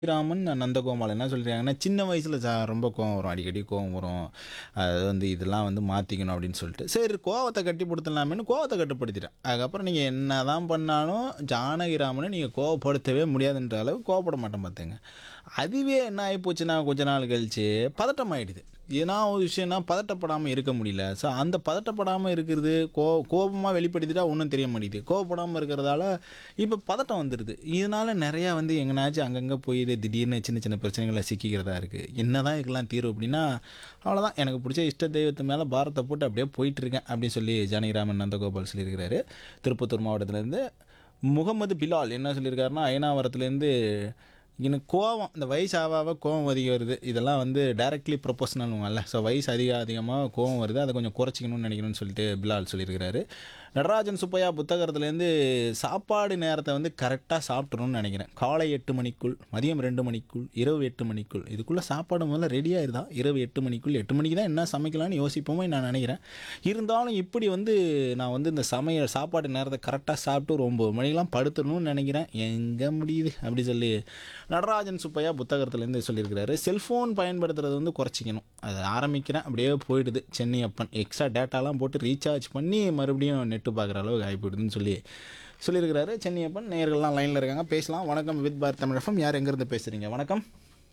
ராமன் நந்தகோபால் என்ன சொல்லியிருக்காங்கன்னா சின்ன வயசில் சா ரொம்ப கோவம் வரும் அடிக்கடி கோவம் வரும் அது வந்து இதெல்லாம் வந்து மாற்றிக்கணும் அப்படின்னு சொல்லிட்டு சரி கோவத்தை கட்டிப்படுத்தலாமேன்னு கோவத்தை கட்டுப்படுத்திட்டேன் அதுக்கப்புறம் நீங்கள் என்ன தான் பண்ணாலும் ஜானகிராமனை நீங்கள் கோவப்படுத்தவே முடியாதுன்ற அளவு கோவப்பட மாட்டேன் பார்த்துங்க அதுவே என்ன ஆகி போச்சுன்னா கொஞ்ச நாள் கழிச்சு பதட்டம் ஆகிடுது ஏன்னா ஒரு விஷயம்னா பதட்டப்படாமல் இருக்க முடியல ஸோ அந்த பதட்டப்படாமல் இருக்கிறது கோ கோபமாக வெளிப்படுத்திட்டா ஒன்றும் தெரிய மாட்டேங்குது கோவப்படாமல் இருக்கிறதால இப்போ பதட்டம் வந்துடுது இதனால் நிறையா வந்து எங்கேனாச்சும் அங்கங்கே போயிட்டு திடீர்னு சின்ன சின்ன பிரச்சனைகளை சிக்கிக்கிறதா இருக்குது என்ன தான் இதுக்கெல்லாம் தீர்வு அப்படின்னா அவ்வளோதான் எனக்கு பிடிச்ச இஷ்ட தெய்வத்து மேலே பாரத்தை போட்டு அப்படியே போயிட்டுருக்கேன் அப்படின்னு சொல்லி ஜானகிராமன் நந்தகோபால் சொல்லியிருக்கிறாரு திருப்பத்தூர் மாவட்டத்துலேருந்து முகமது பிலால் என்ன சொல்லியிருக்காருன்னா அயனாவரத்துலேருந்து எனக்கு கோவம் இந்த வயசு ஆக ஆக கோவம் அதிகம் வருது இதெல்லாம் வந்து டைரக்ட்லி ப்ரொபோஷனல்ல ஸோ வயசு அதிக அதிகமாக கோவம் வருது அதை கொஞ்சம் குறைச்சிக்கணும்னு நினைக்கணும்னு சொல்லிட்டு பிலால் சொல்லியிருக்கிறாரு நடராஜன் சுப்பையா புத்தகத்துலேருந்து சாப்பாடு நேரத்தை வந்து கரெக்டாக சாப்பிட்றணும்னு நினைக்கிறேன் காலை எட்டு மணிக்குள் மதியம் ரெண்டு மணிக்குள் இரவு எட்டு மணிக்குள் இதுக்குள்ளே சாப்பாடு முதல்ல ரெடி ஆயிருதா இரவு எட்டு மணிக்குள் எட்டு மணிக்கு தான் என்ன சமைக்கலாம்னு யோசிப்போமே நான் நினைக்கிறேன் இருந்தாலும் இப்படி வந்து நான் வந்து இந்த சமையல் சாப்பாடு நேரத்தை கரெக்டாக சாப்பிட்டு ஒரு ஒம்பது மணிக்கெலாம் படுத்துடணும்னு நினைக்கிறேன் எங்கே முடியுது அப்படி சொல்லி நடராஜன் சுப்பையா புத்தகத்துலேருந்து சொல்லியிருக்கிறாரு செல்ஃபோன் பயன்படுத்துறது வந்து குறைச்சிக்கணும் அது ஆரம்பிக்கிறேன் அப்படியே போயிடுது சென்னை அப்பன் எக்ஸ்ட்ரா டேட்டாலாம் போட்டு ரீசார்ஜ் பண்ணி மறுபடியும் நெட்டு பார்க்குற அளவுக்கு ஆகி போயிடுதுன்னு சொல்லி சொல்லியிருக்கிறாரு சென்னை அப்பன் நேர்கள்லாம் லைனில் இருக்காங்க பேசலாம் வணக்கம் வித் பார் தமிழகம் யார் எங்கேருந்து பேசுகிறீங்க வணக்கம்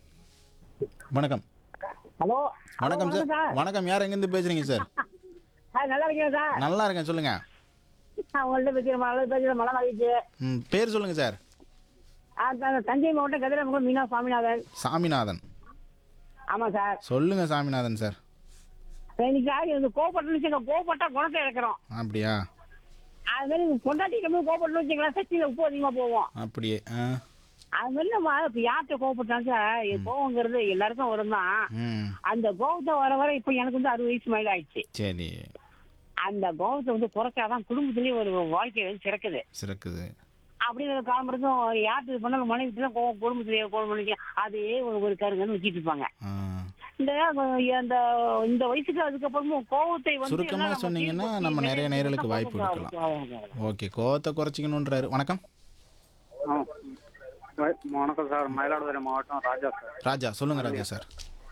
வணக்கம் ஹலோ வணக்கம் சார் வணக்கம் யார் எங்கேருந்து பேசுகிறீங்க சார் சார் நல்லா இருக்கீங்க சார் நல்லா இருக்கேன் சொல்லுங்கள் நான் உங்கள்ட்ட பேசுகிறேன் மழை பேசுகிற மழை மகிழ்ச்சி ம் பேர் சொல்லுங்கள் சார் தஞ்சை மாவட்டம் கதிரமுகம் மீனா சுவாமிநாதன் சாமிநாதன் ஆமாம் சார் சொல்லுங்கள் சாமிநாதன் சார் இன்னைக்கு ஆகி இந்த கோபப்பட்டு வச்சுங்க கோபப்பட்டா குணத்தை இழக்கிறோம் அப்படியா அது மாதிரி பொண்டாட்டிக்கு போய் கோபப்பட்டு வச்சுக்கலாம் சக்தியில் உப்பு அதிகமாக போவோம் அப்படியே ஆ அது மாதிரி நம்ம இப்போ யார்கிட்ட கோபப்பட்டாலும் சார் இது கோவங்கிறது எல்லாருக்கும் வரும் தான் ம் அந்த கோபத்தை வர வர இப்போ எனக்கு வந்து அறுபது வயசு மேலே ஆயிடுச்சு சரி அந்த கோபத்தை வந்து குறைச்சாதான் குடும்பத்திலேயே ஒரு வாழ்க்கை வந்து சிறக்குது சிறக்குது அப்படிங்கிற காலம் இருக்கும் யார்கிட்ட இது பண்ணாலும் மனைவி தான் கோவம் குடும்பத்திலேயே கோவம் பண்ணிக்க அதே ஒரு ஒரு கருங்கன்னு வச்சுட்டு இருப்பாங்க ஆ இந்த அந்த இந்த வயசுக்கு அதுக்கப்புறமும் கோவத்தை வந்து சுருக்கமா எல்லாம் நம்ம சொன்னீங்கன்னா தீர்த்து நம்ம நிறைய நிறைய நேயர்களுக்கு வாய்ப்பு கோவம் கொடுக்கலாம். ஓகே கோவத்தை குறைச்சிக்கணுன்றாரு வணக்கம் ஆ. வ- வணக்கம் சார் மயிலாடுதுறை மாவட்டம் ராஜா சார் ராஜா சொல்லுங்க ராஜா சார்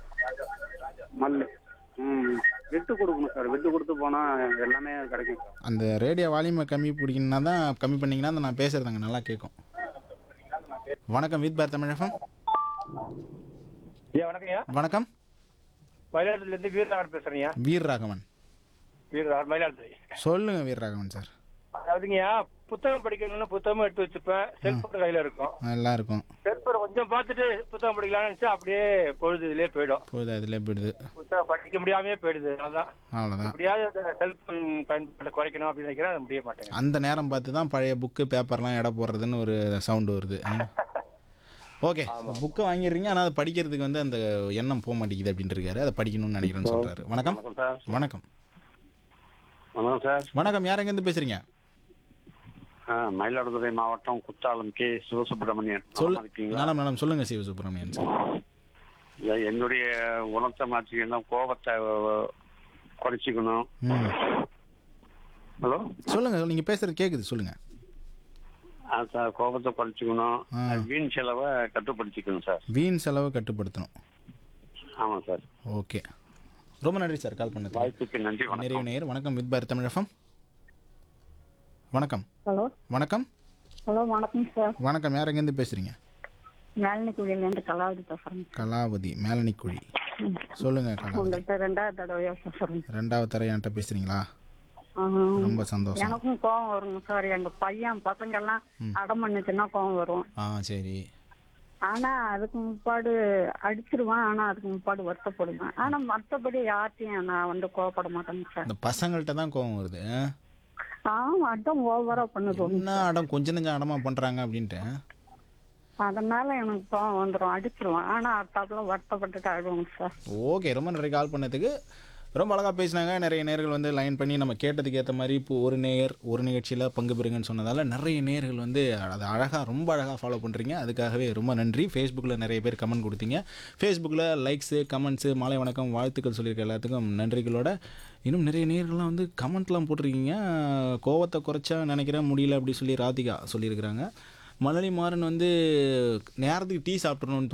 மல்லு ம் விட்டு கொடுக்கணும் சார் விட்டு கொடுத்து போனால் எல்லாமே கிடைக்கும் சார் அந்த ரேடியோ வால்யூமை கம்மி பிடிக்கணும்னா தான் கம்மி பண்ணீங்கன்னா தான் நான் பேசுறது அங்கே நல்லா கேட்கும் வணக்கம் வித் பார் தமிழகம் ஐயா வணக்கம்யா வணக்கம் மயிலாடுதுறையிலேருந்து வீரராகவன் பேசுறேங்க வீர் ராகவன் வீரராகவன் மயிலாடுதுறை சொல்லுங்க வீர் ராகவன் சார் அதாவதுங்கய்யா புத்தகம் படிக்கணும்னு புத்தகமும் எடுத்து வச்சுப்பேன் செல்போன் கையில இருக்கும் நல்லா இருக்கும் செல்போனை கொஞ்சம் பார்த்துட்டு புத்தகம் படிக்கலாம்னு நினைச்சா அப்படியே பொழுது இதுலயே போயிடும் போகுது அதில் போயிடுது புத்தகம் படிக்க முடியாமே போயிடுது அதான் அவ்வளோதான் எப்படியாவது அந்த செல்போன் பயன்பாட்டை குறைக்கணும் அப்படின்னு நினைக்கிறேன் அது முடிய மாட்டேங்க அந்த நேரம் பார்த்து தான் பழைய புக்கு பேப்பர்லாம் எடை போடுறதுன்னு ஒரு சவுண்டு வருது ஓகே புக்கை வாங்கிடுறீங்க ஆனால் அதை படிக்கிறதுக்கு வந்து அந்த எண்ணம் போக மாட்டேங்குது அப்படின்ட்டு இருக்காரு அதை படிக்கணும்னு நினைக்கிறேன்னு சொல்கிறாரு வணக்கம் வணக்கம் சார் வணக்கம் வணக்கம் சார் வணக்கம் யார் எங்கேருந்து பேசுகிறீங்க ஆ மயிலாடுதுறை மாவட்டம் குத்தாலம் கே சிவசுப்பிரமணியன் சொல் நலமா இருக்கீங்களா நலம் நலம் சொல்லுங்கள் சிவசுப்ரமணியன் சார் இல்ல, என்னுடைய குணத்தை மாற்றிக்கணும் கோபத்தை அஹ், குறைச்சிக்கணும் ம் ஹலோ சொல்லுங்கள் நீங்கள் பேசுகிறது கேட்குது சொல்லுங்கள் ஆ சார் கோபத்தை குறைச்சிக்கணும் ஆ. வீண் செலவை கட்டுப்படுத்திக்கணும் சார் வீண் செலவை கட்டுப்படுத்தணும் ஆமாம் சார் ஓகே ரொம்ப நன்றி சார் கால் பண்ணது வாய்ப்புக்கு நன்றி வணக்கம் நிறைவு நேயர் வணக்கம் வித் பார் தமிழகம் வணக்கம் ஹலோ வணக்கம் ஹலோ வணக்கம் சார் வணக்கம் யார் எங்கேருந்து பேசுகிறீங்க மேலினி குழியிலேருந்து கலாவதி பேசுகிறேன் கலாவதி மேலனிக்குழி சொல்லுங்கள் கலாவதி உங்கள்கிட்ட ரெண்டாவது தடவையா பேசுகிறேன் ரெண்டாவது தர என்கிட்ட பேசுகிறீங்களா ரொம்ப சந்தோஷம் எனக்கும் கோவம் வருங்க சார் எங்க பையன் பசங்க எல்லாம் அடம் பண்ணுச்சுன்னா கோவம் வரும் ஆ சரி ஆனா அதுக்கு முற்பாடு அடிச்சிருவேன் ஆனா அதுக்கு முற்பாடு வருத்தப்படுவேன் ஆனா மத்தபடி யார்ட்டையும் நான் வந்து கோவப்பட மாட்டேங்க சார் இந்த பசங்கள்கிட்ட தான் கோவம் வருது ஆ? ஆமா அடம் ஓவரா பண்ணுது என்ன அடம் கொஞ்ச நெஞ்சம் அடமா பண்ணுறாங்க அப்படின்ட்டு அதனால எனக்கு கோவம் வந்துடும் அடிச்சிருவேன் ஆனா அடுத்தாப்புல வருத்தப்பட்டுட்டு அழுவாங்க சார் ஓகே ரொம்ப நிறைய கால் பண்ணதுக்கு ரொம்ப அழகாக பேசினாங்க நிறைய நேர்கள் வந்து லைன் பண்ணி நம்ம கேட்டதுக்கு ஏற்ற மாதிரி இப்போ ஒரு நேயர் ஒரு நிகழ்ச்சியில் பங்கு பெறுங்கன்னு சொன்னதால நிறைய நேர்கள் வந்து அதை அழகாக ரொம்ப அழகாக ஃபாலோ பண்ணுறீங்க அதுக்காகவே ரொம்ப நன்றி ஃபேஸ்புக்கில் நிறைய பேர் கமெண்ட் கொடுத்தீங்க ஃபேஸ்புக்கில் லைக்ஸு கமெண்ட்ஸு மாலை வணக்கம் வாழ்த்துக்கள் சொல்லியிருக்க எல்லாத்துக்கும் நன்றிகளோட இன்னும் நிறைய நேர்கள்லாம் வந்து கமெண்ட்லாம் போட்டிருக்கீங்க கோவத்தை குறைச்சா நினைக்கிறேன் முடியல அப்படி சொல்லி ராதிகா சொல்லியிருக்கிறாங்க மலரி மாறன் வந்து நேரத்துக்கு டீ சாப்பிட்றணும்னு